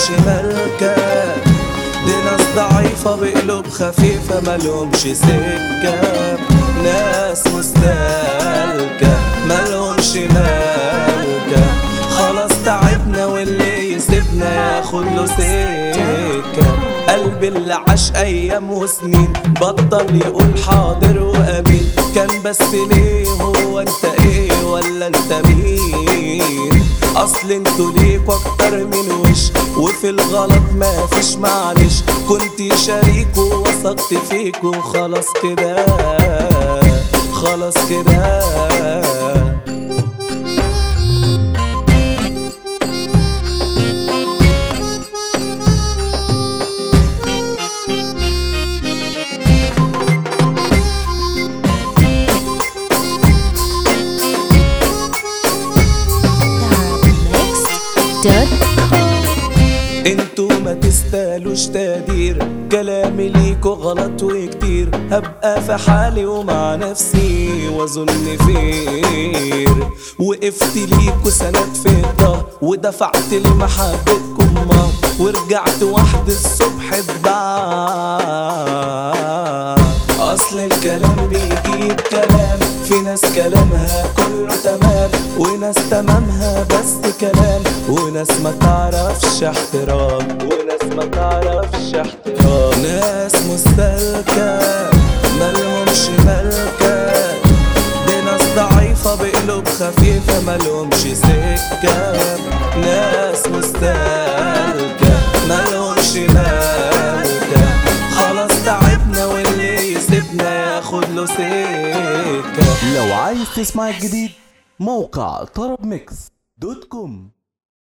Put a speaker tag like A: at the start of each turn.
A: ملهمش ملكة دي ناس ضعيفة بقلوب خفيفة ملهمش سكة ناس مستهلكة ملهمش ملكة خلاص تعبنا واللي يسيبنا ياخد له سكة قلبي اللي عاش ايام وسنين بطل يقول حاضر وامين كان بس ليه هو انت ايه ولا انت مين اصل انتوا ليكوا اكتر من وش وفي الغلط ما فيش معلش كنت شريك ووثقت فيكوا خلاص كده خلاص كده انتوا ما تستاهلوش تقدير كلامي ليكوا غلط وكتير هبقى في حالي ومع نفسي واظن خير وقفت ليكوا سند في الظهر ودفعت لمحبتكم مهر ورجعت وحد الصبح اتباع اصل الكلام بيجيب كلام في ناس كلامها كله تمام وناس تمامها بس كلام وناس ما تعرفش احترام وناس ما تعرفش احترام ناس مستهلكة ملهمش ملكة دي ناس ضعيفة بقلوب خفيفة ملهمش سكة ناس مستهلكة ملهمش ملكة خلاص تعبنا واللي يسيبنا ياخد له سكة
B: لو عايز تسمع الجديد موقع طرب ميكس دوت كوم